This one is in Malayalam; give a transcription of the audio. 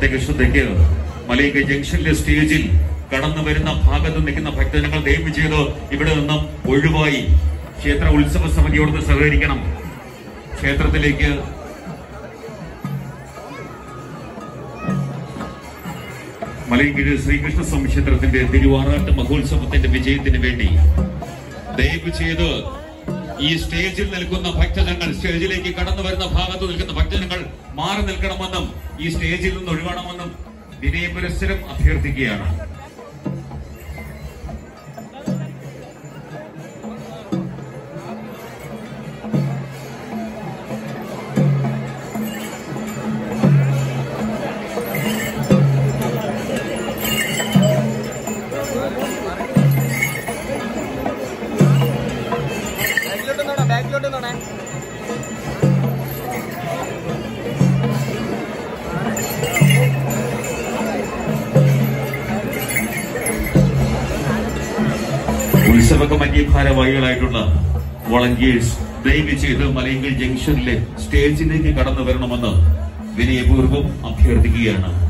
പ്രത്യേക ശ്രദ്ധയ്ക്ക് മലയിക ജംഗ്ഷനിലെ സ്റ്റേജിൽ കടന്നു വരുന്ന ഭാഗത്ത് നിൽക്കുന്ന ഭക്തജനങ്ങൾ ദയവ് ചെയ്ത് ഇവിടെ നിന്നും ഒഴിവായി ക്ഷേത്ര ഉത്സവ സമിതിയോട് സഹകരിക്കണം ക്ഷേത്രത്തിലേക്ക് മലയങ്കിഴ് ശ്രീകൃഷ്ണ സ്വാമി ക്ഷേത്രത്തിന്റെ തിരുവാറാട്ട് മഹോത്സവത്തിന്റെ വിജയത്തിന് വേണ്ടി ദയവ് ചെയ്ത് ഈ സ്റ്റേജിൽ നിൽക്കുന്ന ഭക്തജനങ്ങൾ സ്റ്റേജിലേക്ക് കടന്നു വരുന്ന ഭാഗത്ത് നിൽക്കുന്ന ഭക്തജനങ്ങൾ മാറി നിൽക്കണമെന്നും ഈ സ്റ്റേജിൽ നിന്ന് ഒഴിവാണമെന്നും വിനയ പുരസ്സരം അഭ്യർത്ഥിക്കുകയാണ് ബാക്കിലോട്ട് നോടാ ബാക്കിലോട്ട് നോടേ ഉത്സവ കമ്മിറ്റി ഭാരവാഹികളായിട്ടുള്ള വോളണ്ടിയേഴ്സ് ദയവ് ചെയ്ത് മലയങ്കൽ ജംഗ്ഷനിലെ സ്റ്റേജിലേക്ക് കടന്നു വരണമെന്ന് വിനയപൂർവ്വം അഭ്യർത്ഥിക്കുകയാണ്